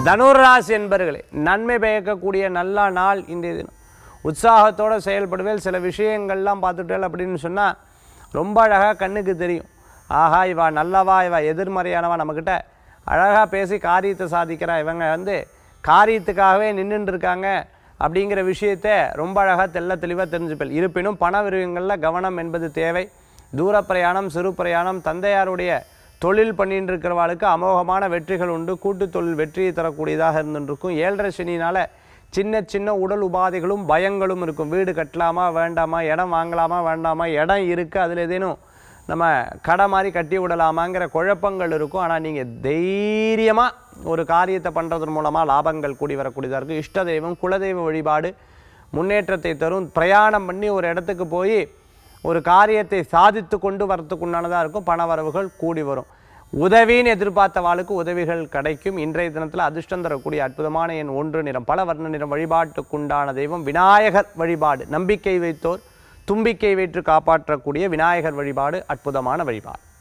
தனுராசி என்பர்களே நன்மை பயக்கக்கூடிய நல்ல நாள் இன்றைய தினம் உற்சாகத்தோடு செயல்படுவேல் சில விஷயங்கள்லாம் பார்த்துட்டேன் அப்படின்னு சொன்னால் ரொம்ப அழகாக கண்ணுக்கு தெரியும் ஆஹா இவா நல்லவா இவா எதிர்மறையானவா நம்மக்கிட்ட அழகாக பேசி காரியத்தை சாதிக்கிறா இவங்க வந்து காரியத்துக்காகவே நின்றுட்டு இருக்காங்க அப்படிங்கிற விஷயத்த ரொம்ப அழகாக தெள்ள தெளிவாக தெரிஞ்சுப்பேன் இருப்பினும் பண விரயங்களில் கவனம் என்பது தேவை தூர பிரயாணம் சிறு பிரயாணம் தந்தையாருடைய தொழில் பண்ணிட்டு இருக்கிறவாளுக்கு அமோகமான வெற்றிகள் உண்டு கூட்டு தொழில் வெற்றியை தரக்கூடியதாக இருந்துருக்கும் ஏழரை சனினால சின்ன சின்ன உடல் உபாதைகளும் பயங்களும் இருக்கும் வீடு கட்டலாமா வேண்டாமா இடம் வாங்கலாமா வேண்டாமா இடம் இருக்குது அதில் ஏதேனும் நம்ம கடை மாதிரி கட்டி விடலாமாங்கிற குழப்பங்கள் இருக்கும் ஆனால் நீங்கள் தைரியமாக ஒரு காரியத்தை பண்ணுறதன் மூலமாக லாபங்கள் கூடி வரக்கூடியதாக இருக்கும் இஷ்ட தெய்வம் குலதெய்வ வழிபாடு முன்னேற்றத்தை தரும் பிரயாணம் பண்ணி ஒரு இடத்துக்கு போய் ஒரு காரியத்தை சாதித்து கொண்டு வரத்துக்குண்டானதாக இருக்கும் பண வரவுகள் கூடி வரும் உதவின்னு எதிர்பார்த்த வாளுக்கு உதவிகள் கிடைக்கும் இன்றைய தினத்தில் அதிர்ஷ்டம் தரக்கூடிய அற்புதமான எண் ஒன்று நிறம் பல வர்ண நிறம் வழிபாட்டுக்குண்டான தெய்வம் விநாயகர் வழிபாடு நம்பிக்கை வைத்தோர் தும்பிக்கை வைத்து காப்பாற்றக்கூடிய விநாயகர் வழிபாடு அற்புதமான வழிபாடு